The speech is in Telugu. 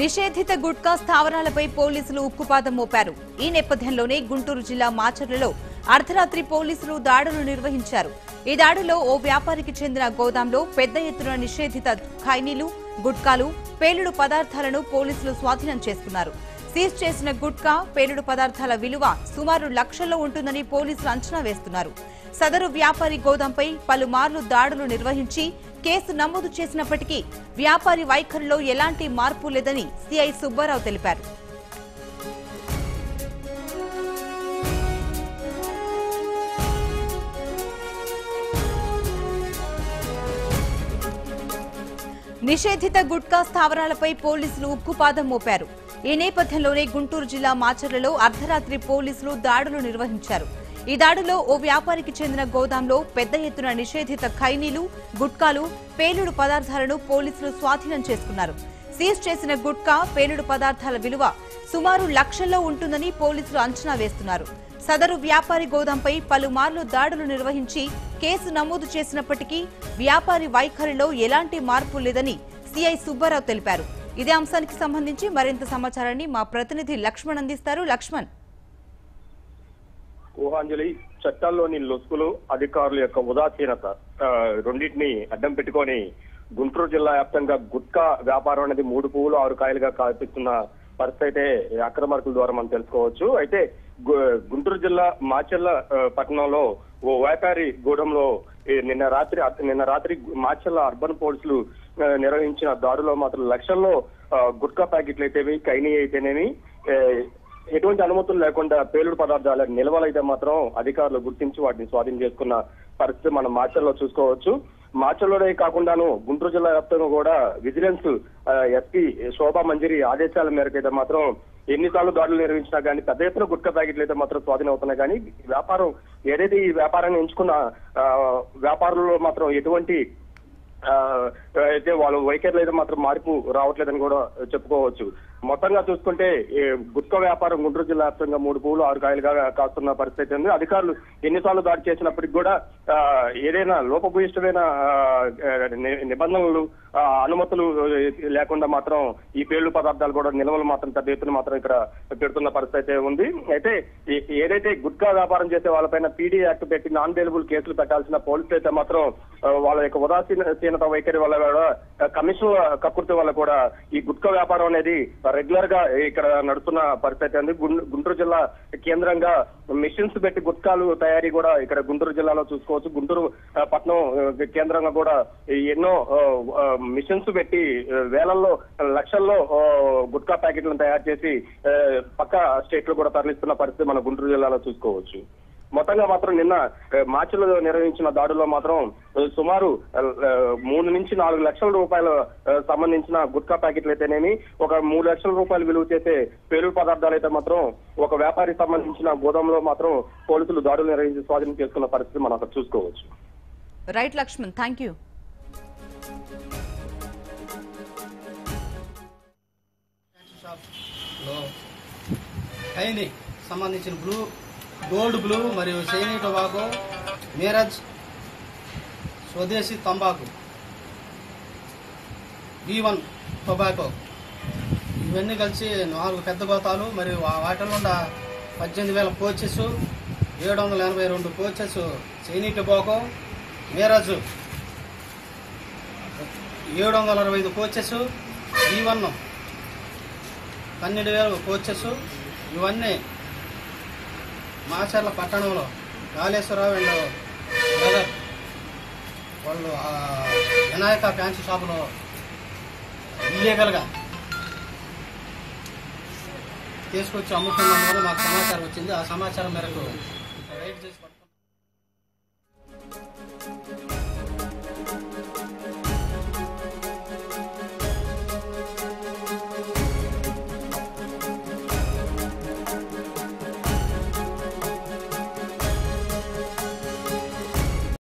నిషేధిత గుట్కా స్థావరాలపై పోలీసులు ఉక్కుపాదం మోపారు ఈ నేపథ్యంలోనే గుంటూరు జిల్లా మాచర్లలో అర్ధరాత్రి పోలీసులు దాడులు నిర్వహించారు ఈ దాడిలో ఓ వ్యాపారికి చెందిన గోదాంలో పెద్ద ఎత్తున నిషేధిత ఖైనీలు గుట్కాలు పేలుడు పదార్థాలను పోలీసులు స్వాధీనం చేసుకున్నారు సీజ్ చేసిన గుట్కా పేలుడు పదార్థాల విలువ సుమారు లక్షల్లో ఉంటుందని పోలీసులు అంచనా వేస్తున్నారు సదరు వ్యాపారి గోదాంపై పలుమార్లు దాడులు నిర్వహించి కేసు నమోదు చేసినప్పటికీ వ్యాపారి వైఖరిలో ఎలాంటి మార్పు లేదని సిఐ సుబ్బారావు తెలిపారు నిషేధిత గుట్కా స్థావరాలపై పోలీసులు ఉక్కుపాదం మోపారు ఈ నేపథ్యంలోనే గుంటూరు జిల్లా మాచర్లలో అర్ధరాత్రి పోలీసులు దాడులు నిర్వహించారు ఈ దాడిలో ఓ వ్యాపారికి చెందిన గోదాంలో పెద్ద ఎత్తున నిషేధిత ఖైనీలు గుట్కాలు పేలుడు పదార్థాలను పోలీసులు స్వాధీనం చేసుకున్నారు సీజ్ చేసిన గుట్కా పేలుడు పదార్థాల విలువ సుమారు లక్షల్లో ఉంటుందని పోలీసులు అంచనా వేస్తున్నారు సదరు వ్యాపారి గోదాంపై పలుమార్లు దాడులు నిర్వహించి కేసు నమోదు చేసినప్పటికీ వ్యాపారి వైఖరిలో ఎలాంటి మార్పు లేదని సిఐ సుబ్బారావు తెలిపారు ఇదే అంశానికి సంబంధించి మరింత సమాచారాన్ని మా ప్రతినిధి లక్ష్మణ్ అందిస్తారు లక్ష్మణ్ ఊహాంజలి చట్టాల్లోని లొసుకులు అధికారుల యొక్క ఉదాసీనత ఆ, రెండింటిని అడ్డం పెట్టుకొని గుంటూరు జిల్లా వ్యాప్తంగా గుట్కా వ్యాపారం అనేది మూడు పువ్వులు ఆరు కాయలుగా కాపిస్తున్న పరిస్థితి అయితే అక్రమార్కుల ద్వారా మనం తెలుసుకోవచ్చు అయితే గు- గుంటూరు జిల్లా మాచెల్ల ఆ, పట్టణంలో ఓ వ్యాపారి గూడెంలో ఈ నిన్న రాత్రి నిన్న రాత్రి మాచెల్ల అర్బన్ పోలీసులు ఆ, నిర్వహించిన దాడిలో మాత్రం లక్షల్లో ఆ, గుట్కా ప్యాకెట్లు అయితేవి కైనీ అయితేనేమి ఏ, ఎటువంటి అనుమతులు లేకుండా పేలుడు పదార్థాల నిల్వలైతే మాత్రం అధికారులు గుర్తించి వాటిని స్వాధీనం చేసుకున్న పరిస్థితి మనం మార్చల్లో చూసుకోవచ్చు మార్చల్లోనే కాకుండాను గుంటూరు జిల్లా వ్యాప్తంగా కూడా విజిలెన్స్ ఆ, ఎస్పీ శోభా మంజరి ఆదేశాల మేరకు అయితే మాత్రం ఎన్నిసార్లు దాడులు నిర్వహించినా కానీ పెద్ద ఎత్తున గుట్కా ప్యాకెట్లు అయితే మాత్రం స్వాధీనం అవుతున్నాయి కానీ వ్యాపారం ఏదైతే ఈ వ్యాపారాన్ని ఎంచుకున్న ఆ, వ్యాపారుల్లో మాత్రం ఎటువంటి ఆ, అయితే వాళ్ళు వైఖరిలో అయితే మాత్రం మార్పు రావట్లేదని కూడా చెప్పుకోవచ్చు మొత్తంగా చూసుకుంటే ఈ గుట్కా వ్యాపారం గుంటూరు జిల్లా వ్యాప్తంగా మూడు పూలు ఆరు కాయలుగా కాస్తున్న పరిస్థితి ఉంది అధికారులు ఎన్నిసార్లు దాడి చేసినప్పటికీ కూడా ఆ, ఏదైనా లోపభూయిష్టమైన ఆ, ని- నిబంధనలు ఆ, అనుమతులు లేకుండా మాత్రం ఈ పేళ్లు పదార్థాలు కూడా నిల్వలు మాత్రం పెద్ద ఎత్తున మాత్రం ఇక్కడ పెడుతున్న పరిస్థితి అయితే ఉంది అయితే ఈ- ఏదైతే గుట్కా వ్యాపారం చేసే వాళ్ళపైన పీడీ యాక్ట్ పెట్టి నాన్ బెయిలబుల్ కేసులు పెట్టాల్సిన పోలీసులు అయితే మాత్రం ఆ, వాళ్ళ యొక్క ఉదాసీనత వైఖరి వల్ల కూడా ఆ, కమిషన్ కక్కుర్తి వల్ల కూడా ఈ గుట్కా వ్యాపారం అనేది రెగ్యులర్ గా ఇక్కడ నడుస్తున్న పరిస్థితి ఉంది గుం- గుంటూరు జిల్లా కేంద్రంగా మిషన్స్ పెట్టి గుట్కాలు తయారీ కూడా ఇక్కడ గుంటూరు జిల్లాలో చూసుకోవచ్చు గుంటూరు ఆ, పట్నం ఆ, కేంద్రంగా కూడా ఎన్నో ఆ, ఆ, మిషన్స్ పెట్టి ఆ, వేలల్లో లక్షల్లో ఆ, గుట్కా ప్యాకెట్లను తయారు చేసి ఆ, పక్క స్టేట్ లో కూడా తరలిస్తున్న పరిస్థితి మన గుంటూరు జిల్లాలో చూసుకోవచ్చు మొత్తంగా మాత్రం నిన్న ఆ, మార్చిలో నిర్వహించిన దాడుల్లో మాత్రం ఆ, సుమారు ఆ, మూడు నుంచి నాలుగు లక్షల రూపాయల ఆ, సంబంధించిన గుట్కా ప్యాకెట్లు అయితేనేమి ఒక మూడు లక్షల రూపాయలు విలువ చేసే పేరు పదార్థాలు అయితే మాత్రం ఒక వ్యాపారికి సంబంధించిన గోదాంలో మాత్రం పోలీసులు దాడులు నిర్వహించి స్వాధీనం చేసుకున్న పరిస్థితి మనం అక్కడ చూసుకోవచ్చు రైట్ లక్ష్మణ్ థ్యాంక్ యూ షాప్లో కైని సంబంధించిన బ్లూ గోల్డ్ బ్లూ మరియు చైనీ టొబాకో మీరజ్ స్వదేశీ తంబాకు బీ వన్ టొబాకో ఇవన్నీ కలిసి నాలుగు పెద్ద గోతాలు మరియు వా- వాటిలో ఉన్న పద్దెనిమిది వేల కోచెస్ ఏడు వందల ఎనభై రెండు కోచెస్ చైనీ టొబాకో మీరజ్ ఏడు వందల అరవై ఐదు కోచెస్ బీ వన్ పన్నెండు వేలు కోచెస్ ఇవన్నీ మాచర్ల పట్టణంలో కాళేశ్వరరావు అండ్ బ్రదర్ వాళ్ళు ఆ వినాయక ఫ్యాన్సీ షాపులో ఇల్లీగల్గా తీసుకొచ్చి అమ్ముతున్నప్పుడు మాకు సమాచారం వచ్చింది ఆ సమాచారం మేరకు రైడ్ చేసి పట్టుకున్నాం.